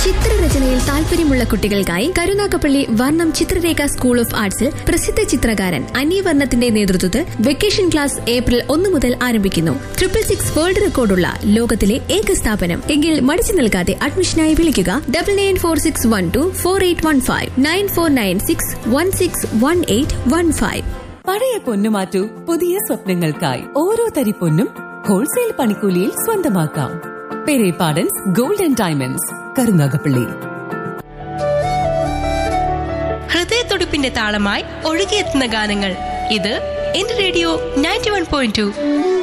ചിത്രരചനയിൽ താല്പര്യമുള്ള കുട്ടികൾക്കായി കരുനാഗപ്പള്ളി വർണ്ണം ചിത്രരേഖ സ്കൂൾ ഓഫ് ആർട്സിൽ പ്രസിദ്ധ ചിത്രകാരൻ അനി വർണ്ണത്തിന്റെ നേതൃത്വത്തിൽ വെക്കേഷൻ ക്ലാസ് ഏപ്രിൽ ഒന്ന് മുതൽ ആരംഭിക്കുന്നു ട്രിപ്പിൾ സിക്സ് വേൾഡ് റെക്കോർഡുള്ള ലോകത്തിലെ ഏക സ്ഥാപനം എങ്കിൽ മടിച്ചു നിൽക്കാതെ അഡ്മിഷനായി വിളിക്കുക double nine four six one two four eight one five nine four nine six one six one eight one five പഴയ പൊന്നു മാറ്റൂ പുതിയ സ്വപ്നങ്ങൾക്കായി ഓരോ തരി പൊന്നും ഹോൾസെയിൽ പണിക്കൂലിയിൽ സ്വന്തമാക്കാം Perepadans gold and diamonds Karunagappally ഹൃദയത്തുടിപ്പിന്റെ താളമായി ഒഴുകിയെത്തുന്ന ഗാനങ്ങൾ ഇത് എന്റെ radio ninety one point to